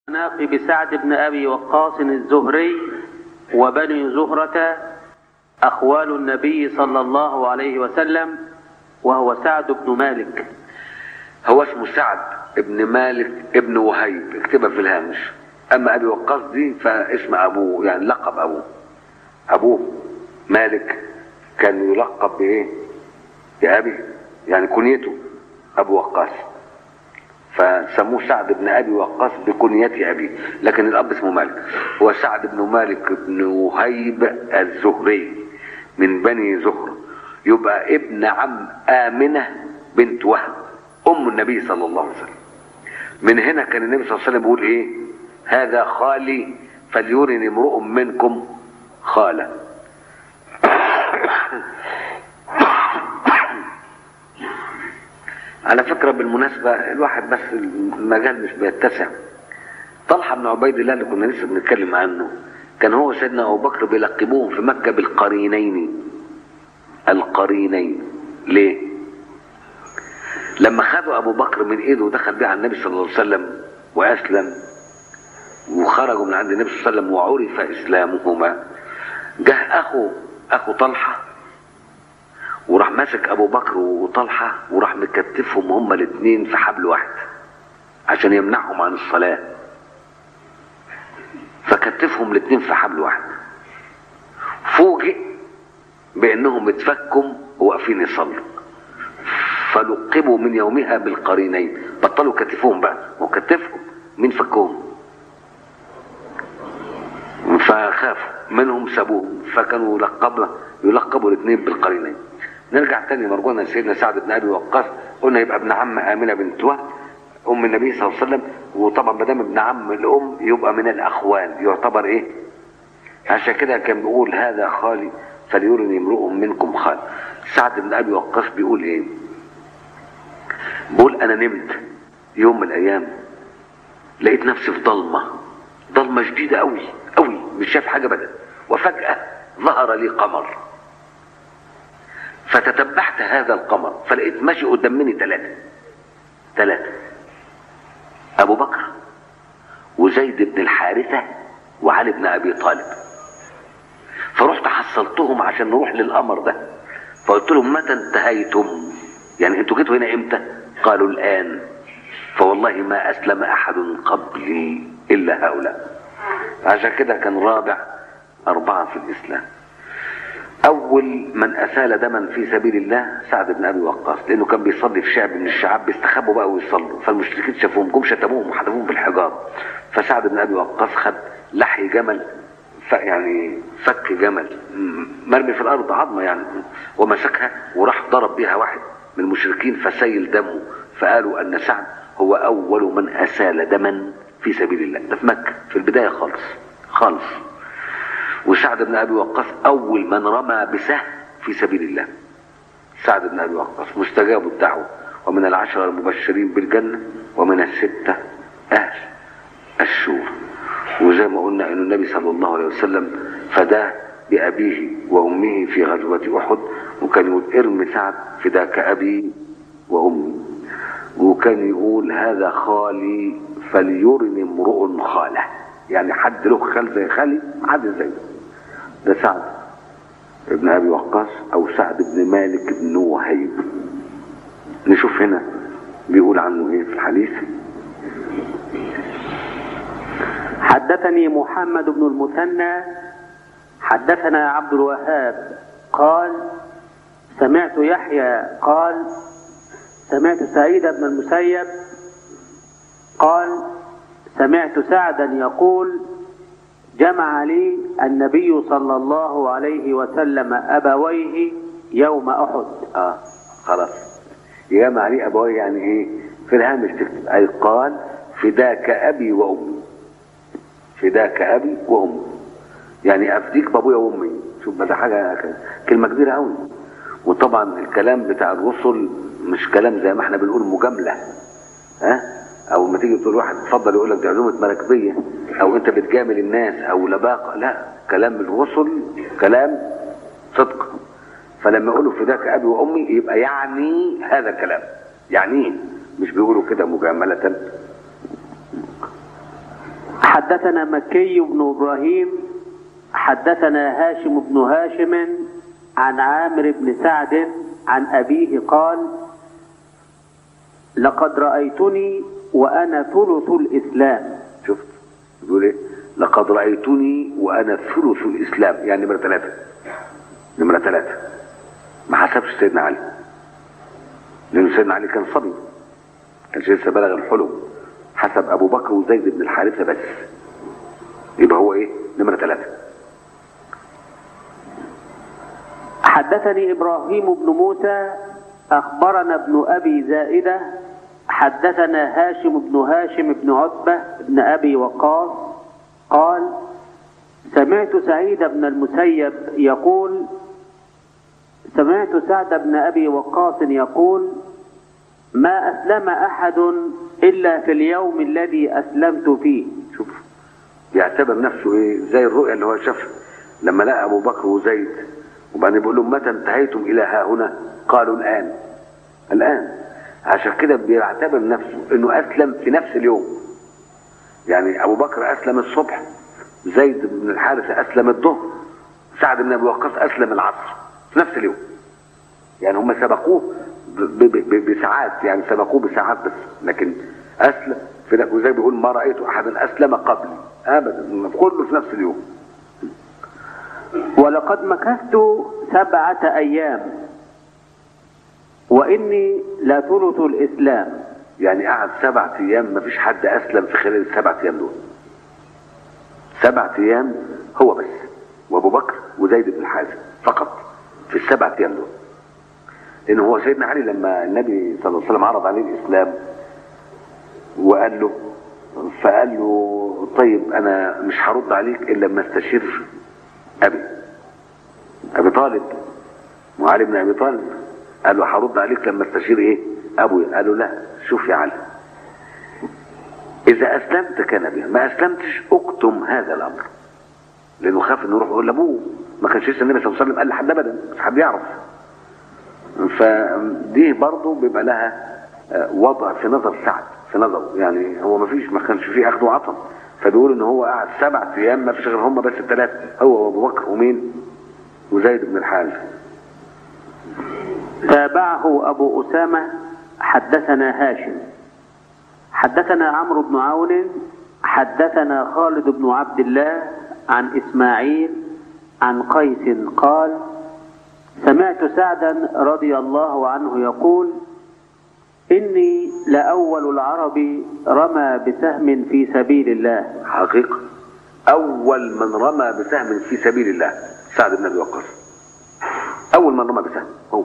مناقب سعد بن أبي وقاص الزهري وبني زهرة أخوال النبي صلى الله عليه وسلم وهو سعد بن مالك هو اسمه سعد ابن مالك ابن وهيب اكتبها في الهامش اما ابي وقاص دي فاسم ابوه يعني لقب ابوه ابوه مالك كان يلقب بايه بابي يعني كنيته ابو وقاص فسموه سعد بن ابي وقاص بكنية ابي لكن الاب اسمه مالك هو سعد بن مالك بن وهيب الزهري من بني زهر يبقى ابن عم امنه بنت وهب ام النبي صلى الله عليه وسلم من هنا كان النبي صلى الله عليه وسلم بيقول ايه هذا خالي فليرني امرؤ منكم خاله على فكرة بالمناسبة الواحد بس المجال مش بيتسع طلحة بن عبيد الله اللي كنا لسه بنتكلم عنه كان هو سيدنا أبو بكر بيلقبوهم في مكة بالقرينين القرينين ليه؟ لما خدوا أبو بكر من إيده ودخل بيه على النبي صلى الله عليه وسلم وأسلم وخرجوا من عند النبي صلى الله عليه وسلم وعرف إسلامهما جه أخو أخو طلحة وراح ماسك ابو بكر وطلحه وراح مكتفهم هما الاثنين في حبل واحد عشان يمنعهم عن الصلاه فكتفهم الاثنين في حبل واحد فوجئ بانهم اتفكوا وواقفين يصلوا فلقبوا من يومها بالقرينين بطلوا كتفهم بقى وكتفهم مين فكهم فخافوا منهم سابوهم فكانوا يلقبوا يلقبوا الاثنين بالقرينين نرجع تاني مرجونا سيدنا سعد بن ابي وقاص قلنا يبقى ابن عم امنه بنت وهب ام النبي صلى الله عليه وسلم وطبعا ما دام ابن عم الام يبقى من الاخوال يعتبر ايه؟ عشان كده كان بيقول هذا خالي فليرني امرؤ منكم خال سعد بن ابي وقاص بيقول ايه؟ بيقول انا نمت يوم من الايام لقيت نفسي في ضلمه ضلمه شديده قوي قوي مش شايف حاجه ابدا وفجاه ظهر لي قمر فتتبعت هذا القمر فلقيت ماشي قدام مني ثلاثة ثلاثة أبو بكر وزيد بن الحارثة وعلي بن أبي طالب فرحت حصلتهم عشان نروح للقمر ده فقلت لهم متى انتهيتم يعني انتوا جيتوا هنا امتى قالوا الآن فوالله ما أسلم أحد قبلي إلا هؤلاء عشان كده كان رابع أربعة في الإسلام اول من اسال دما في سبيل الله سعد بن ابي وقاص لانه كان بيصلي في شعب من الشعاب بيستخبوا بقى ويصلوا فالمشركين شافوهم جم شتموهم وحدفوهم بالحجار فسعد بن ابي وقاص خد لحي جمل ف يعني فك جمل مرمي في الارض عظمه يعني ومسكها وراح ضرب بيها واحد من المشركين فسيل دمه فقالوا ان سعد هو اول من اسال دما في سبيل الله ده في مكه في البدايه خالص خالص وسعد بن ابي وقاص اول من رمى بسهم في سبيل الله سعد بن ابي وقاص مستجاب الدعوه ومن العشره المبشرين بالجنه ومن السته اهل الشورى وزي ما قلنا ان النبي صلى الله عليه وسلم فداه بابيه وامه في غزوه احد وكان يقول ارم سعد فداك ابي وامي وكان يقول هذا خالي فليرني امرؤ خاله يعني حد له خال زي خالي حد زيه ده سعد ابن ابي وقاص او سعد بن مالك بن وهيب نشوف هنا بيقول عنه ايه في الحديث حدثني محمد بن المثنى حدثنا عبد الوهاب قال سمعت يحيى قال سمعت سعيد بن المسيب قال سمعت سعدا يقول جمع لي النبي صلى الله عليه وسلم أبويه يوم أحد اه خلاص يجمع لي ابويه يعني ايه في الهامش تكتب اي قال فداك ابي وامي فداك ابي وامي يعني افديك بابويا وامي شوف ده حاجه كلمه كبيره قوي وطبعا الكلام بتاع الرسل مش كلام زي ما احنا بنقول مجامله ها او لما تيجي تقول واحد اتفضل يقول لك دي عزومه مراكبيه او انت بتجامل الناس او لباقه لا كلام الرسل كلام صدق فلما يقولوا فداك ابي وامي يبقى يعني هذا الكلام يعني مش بيقولوا كده مجامله حدثنا مكي بن إبراهيم حدثنا هاشم بن هاشم عن عامر بن سعد عن أبيه قال لقد رأيتني وأنا ثلث الإسلام شفت بيقول ايه لقد رايتني وانا ثلث الاسلام يعني نمره ثلاثه نمره ثلاثه ما حسبش سيدنا علي لان سيدنا علي كان صبي كانش لسه بلغ الحلم حسب ابو بكر وزيد بن الحارثه بس يبقى هو ايه نمره ثلاثه حدثني إبراهيم بن موسى أخبرنا ابن أبي زائدة حدثنا هاشم بن هاشم بن عتبة بن أبي وقاص قال سمعت سعيد بن المسيب يقول سمعت سعد بن أبي وقاص يقول ما أسلم أحد إلا في اليوم الذي أسلمت فيه شوف يعتبر نفسه ايه زي الرؤيا اللي هو شافها لما لقى ابو بكر وزيد وبعدين بيقول لهم متى انتهيتم الى ها هنا قالوا الان الان عشان كده بيعتبر نفسه انه اسلم في نفس اليوم يعني ابو بكر اسلم الصبح زيد بن الحارثه اسلم الظهر سعد بن ابي وقاص اسلم العصر في نفس اليوم يعني هم سبقوه ب- ب- ب- بساعات يعني سبقوه بساعات بس لكن اسلم في ن- وزي بيقول ما رايت احدا اسلم قبلي ابدا كله في نفس اليوم ولقد مكثت سبعة أيام وإني لثلث الإسلام يعني قعد سبعة ايام ما فيش حد اسلم في خلال السبعة ايام دول سبعة ايام هو بس وابو بكر وزيد بن حازم فقط في السبعة ايام دول لان هو سيدنا علي لما النبي صلى الله عليه وسلم عرض عليه الاسلام وقال له فقال له طيب انا مش هرد عليك الا لما استشير ابي ابي طالب وعلي بن ابي طالب قال له هرد عليك لما استشير ايه ابويا قال له لا شوف يا علي اذا اسلمت كان بها ما اسلمتش اكتم هذا الامر لانه خاف انه يروح يقول لابوه ما كانش لسه النبي صلى الله عليه وسلم قال لحد ابدا مش حد يعرف فدي برضه بيبقى لها آه، وضع في نظر سعد في نظره يعني هو ما فيش ما كانش فيه اخذ وعطا فبيقول ان هو قعد سبع ايام ما فيش غير هم بس الثلاثه هو وابو بكر ومين وزيد بن الحارث تابعه أبو أسامة حدثنا هاشم حدثنا عمرو بن عون حدثنا خالد بن عبد الله عن إسماعيل عن قيس قال سمعت سعدا رضي الله عنه يقول إني لأول العرب رمى بسهم في سبيل الله حقيقة أول من رمى بسهم في سبيل الله سعد بن أبي وقاص أول من رمى بسهم هو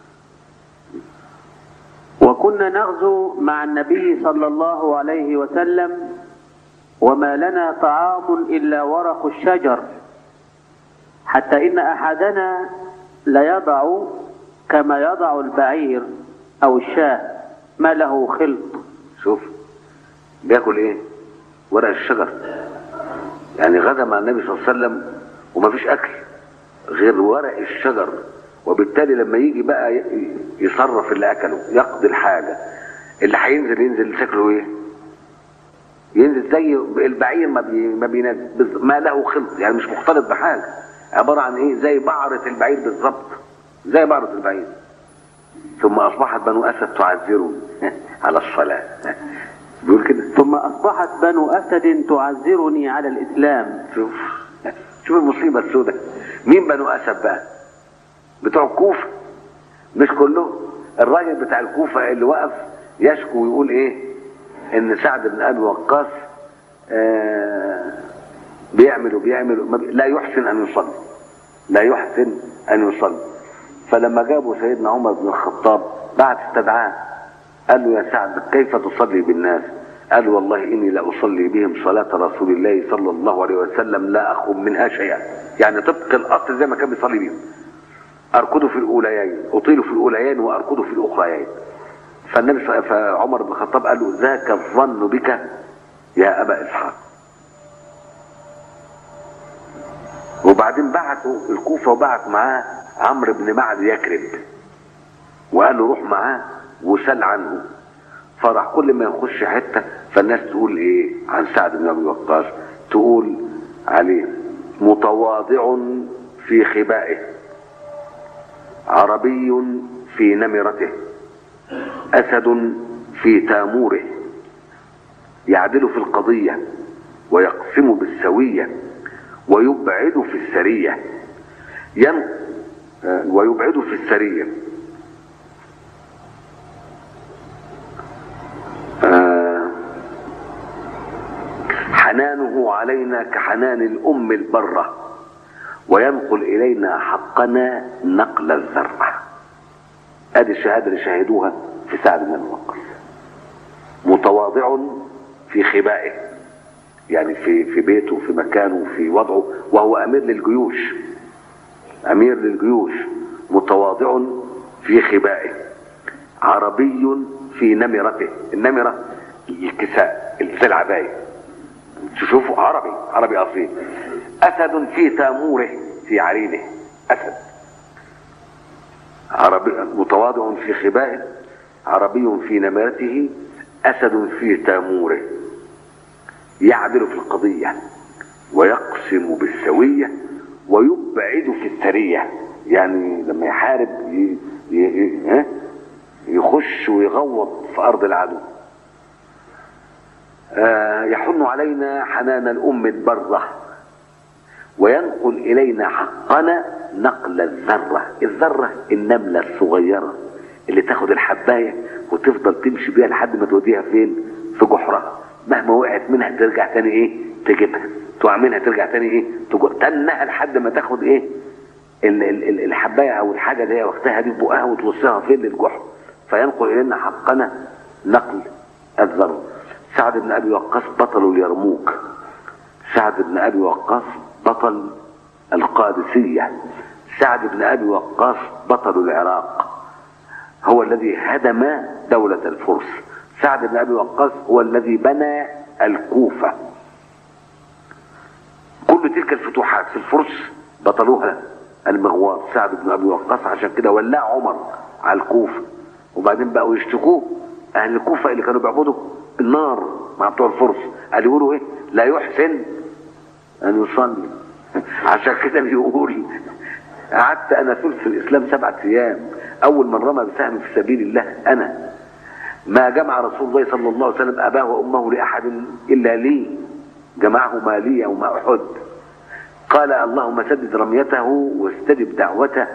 وكنا نغزو مع النبي صلى الله عليه وسلم وما لنا طعام إلا ورق الشجر حتى إن أحدنا ليضع كما يضع البعير أو الشاه ما له خلط شوف بياكل إيه ورق الشجر يعني غدا مع النبي صلى الله عليه وسلم ومفيش أكل غير ورق الشجر وبالتالي لما يجي بقى ي- يصرف اللي أكله يقضي الحاجة اللي هينزل ينزل شكله إيه ينزل زي البعير ما بي ما بينزل بز- ما له خلط يعني مش مختلط بحاجه عباره عن ايه زي بعره البعير بالظبط زي بعره البعير ثم اصبحت بنو اسد تعذرون على الصلاه بيقول كده ثم أصبحت بنو أسد تعذرني على الإسلام شوف شوف المصيبه السوداء مين بنو اسد بقى بتوع الكوفه مش كلهم الراجل بتاع الكوفه اللي وقف يشكو ويقول ايه ان سعد بن ابي وقاص آه بيعمل وبيعمل وما بي- لا يحسن ان يصلي لا يحسن ان يصلي فلما جابوا سيدنا عمر بن الخطاب بعد استدعاه قال له يا سعد كيف تصلي بالناس قال والله اني لاصلي بهم صلاه رسول الله صلى الله عليه وسلم لا اخم منها شيئا يعني طبق الاصل زي ما كان بيصلي بيهم اركض في الاوليين اطيل في الاوليين واركض في الاخريين فالنبي ص- فعمر بن الخطاب قال له ذاك الظن بك يا ابا اسحاق وبعدين بعتوا الكوفه وبعت معاه عمرو بن معد يكرب وقال له روح معاه وسال عنه فراح كل ما يخش حته فالناس تقول ايه عن سعد بن ابي وقاص تقول عليه متواضع في خبائه عربي في نمرته أسد في تاموره يعدل في القضية ويقسم بالسوية ويبعد في السرية ين... آه، ويبعد في السرية آه، حنانه علينا كحنان الأم البرة وينقل إلينا حقنا نقل الذرة ادي الشهادة اللي شهدوها في سعد بن الوقاص متواضع في خبائه يعني في في بيته في مكانه في وضعه وهو امير للجيوش امير للجيوش متواضع في خبائه عربي في نمرته النمرة الكساء زي العباية تشوفوا عربي عربي اصيل اسد في تاموره في عرينه اسد عربي متواضع في خبائه عربي في نمرته اسد في تاموره يعدل في القضية ويقسم بالسوية ويبعد في السرية يعني لما يحارب ي... ي... ها؟ يخش ويغوط في أرض العدو آه يحن علينا حنان الأم البرة وينقل إلينا حقنا نقل الذرة الذرة النملة الصغيرة اللي تاخد الحباية وتفضل تمشي بيها لحد ما توديها فين في جحرها مهما وقعت منها ترجع تاني ايه تجيبها تقع منها ترجع تاني ايه تجو... تنها لحد ما تاخد ايه ال ال ال الحبايه او الحاجه اللي هي واخدها دي في بقها وتوصلها فين للجحر فينقل الينا حقنا نقل الذر سعد بن ابي وقاص بطل اليرموك سعد بن ابي وقاص بطل القادسيه سعد بن ابي وقاص بطل العراق هو الذي هدم دوله الفرس سعد بن ابي وقاص هو الذي بنى الكوفة كل تلك الفتوحات في الفرس بطلوها المغواص سعد بن ابي وقاص عشان كده ولاه عمر على الكوفة وبعدين بقوا يشتكوه اهل الكوفة اللي كانوا بيعبدوا النار مع بتوع الفرس قالوا يقولوا ايه لا يحسن ان يصلي عشان كده بيقول قعدت انا ثلث الاسلام سبعة ايام اول من رمى بسهم في سبيل الله انا ما جمع رسول الله صلى الله عليه وسلم أباه وأمه لأحد إلا لي جمعهما لي يوم أحد قال اللهم سدد رميته واستجب دعوته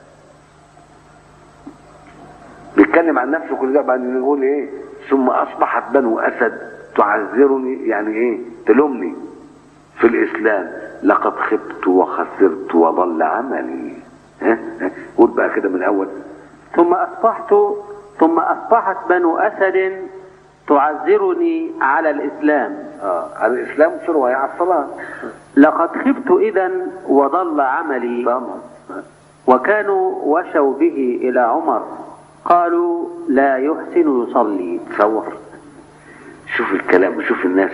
بيتكلم عن نفسه كل ده بعدين يقول ايه ثم اصبحت بنو اسد تعذرني يعني ايه تلومني في الاسلام لقد خبت وخسرت وضل عملي ها قول بقى كده من الاول ثم أصبحت ثم أصبحت بنو أسد تعذرني على الإسلام اه على الاسلام ثروه على الصلاه لقد خبت إذا وضل عملي طبعا وكانوا وشوا به إلى عمر قالوا لا يحسن يصلي تصور شوف الكلام وشوف الناس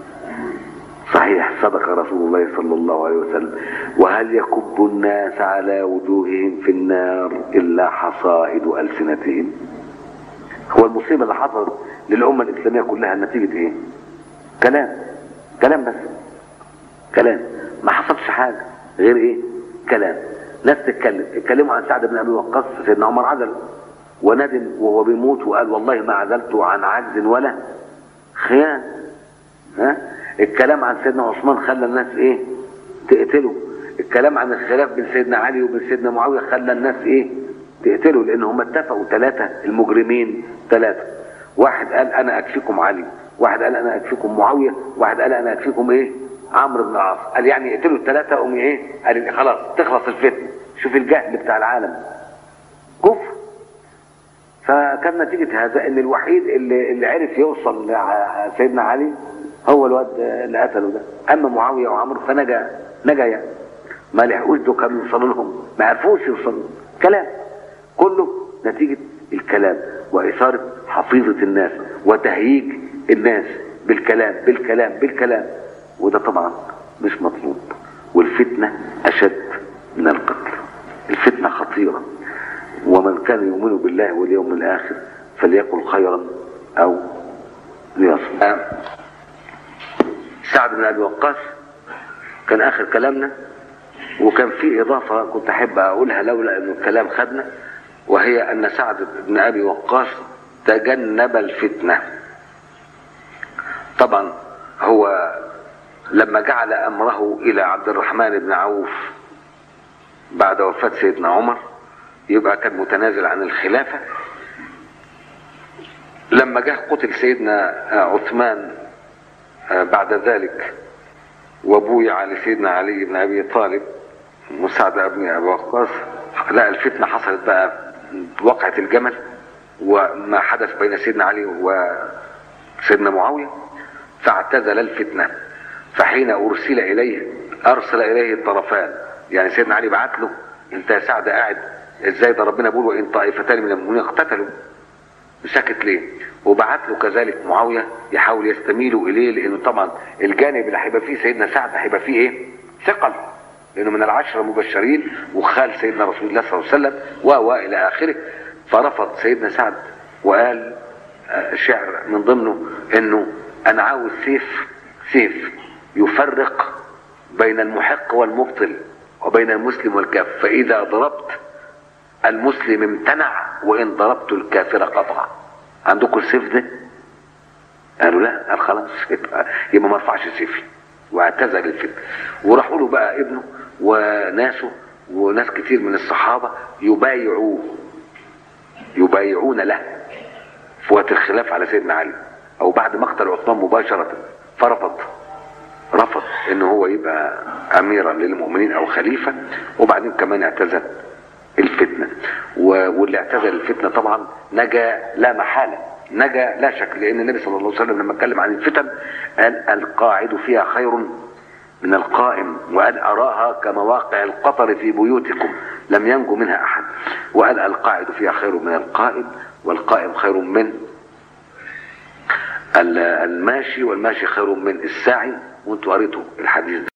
صحيح صدق رسول الله صلى الله عليه وسلم وهل يكب الناس على وجوههم في النار إلا حصائد ألسنتهم هو المصيبة اللي حصلت للأمة الإسلامية كلها نتيجة إيه كلام كلام بس كلام ما حصلش حاجة غير إيه كلام ناس تتكلم اتكلموا عن سعد بن أبي وقاص سيدنا عمر عدل وندم وهو بيموت وقال والله ما عزلت عن عجز ولا خيان ها الكلام عن سيدنا عثمان خلى الناس ايه تقتله الكلام عن الخلاف بين سيدنا علي وبين سيدنا معاويه خلى الناس ايه تقتله لان هم اتفقوا ثلاثه المجرمين ثلاثه واحد قال انا اكفيكم علي واحد قال انا اكفيكم معاويه واحد قال انا اكفيكم ايه عمرو بن العاص قال يعني يقتلوا الثلاثه قوم ايه قال خلاص تخلص الفتنه شوف الجهل بتاع العالم كفر فكان نتيجة هذا ان الوحيد اللي, اللي عرف يوصل لسيدنا علي هو الواد اللي قتله ده اما معاوية وعمرو فنجا نجا يعني ما لحقوش دول كانوا يوصلوا لهم ما عرفوش يوصلوا كلام كله نتيجة الكلام وإثارة حفيظة الناس وتهييج الناس بالكلام بالكلام بالكلام وده طبعا مش مطلوب والفتنة أشد من القتل الفتنة خطيرة ومن كان يؤمن بالله واليوم الآخر فليقل خيرا أو ليصمت سعد بن ابي وقاص كان اخر كلامنا وكان في اضافه كنت احب اقولها لولا ان الكلام خدنا وهي ان سعد بن ابي وقاص تجنب الفتنه طبعا هو لما جعل امره الى عبد الرحمن بن عوف بعد وفاه سيدنا عمر يبقى كان متنازل عن الخلافه لما جه قتل سيدنا عثمان بعد ذلك وبويع لسيدنا علي بن ابي طالب وسعد بن ابي وقاص لا الفتنه حصلت بقى وقعه الجمل وما حدث بين سيدنا علي وسيدنا معاويه فاعتزل الفتنه فحين ارسل اليه ارسل اليه الطرفان يعني سيدنا علي بعت له انت يا سعد قاعد ازاي ده ربنا بيقول وان طائفتان من المؤمنين اقتتلوا سكت ليه وبعت له كذلك معاويه يحاول يستميلوا اليه لانه طبعا الجانب اللي هيبقى فيه سيدنا سعد هيبقى فيه ايه ثقل لانه من العشره المبشرين وخال سيدنا رسول الله صلى الله عليه وسلم و الى اخره فرفض سيدنا سعد وقال شعر من ضمنه انه انا عاوز سيف سيف يفرق بين المحق والمبطل وبين المسلم والكافر فاذا ضربت المسلم امتنع وان ضربت الكافر قطع عندكم السيف ده قالوا لا قال خلاص يبقى, يبقى ما ارفعش سيفي واعتزل الفتنه وراحوا له بقى ابنه وناسه وناس كتير من الصحابه يبايعوه يبايعون له في وقت الخلاف على سيدنا علي او بعد مقتل عثمان مباشره فرفض رفض ان هو يبقى اميرا للمؤمنين او خليفه وبعدين كمان اعتزل الفتنه واللي اعتزل الفتنه طبعا نجا لا محاله نجا لا شك لان النبي صلى الله عليه وسلم لما اتكلم عن الفتن قال القاعد فيها خير من القائم وقال اراها كمواقع القطر في بيوتكم لم ينجو منها احد وقال القاعد فيها خير من القائم والقائم خير من الماشي والماشي خير من الساعي وانتوا قريتوا الحديث ده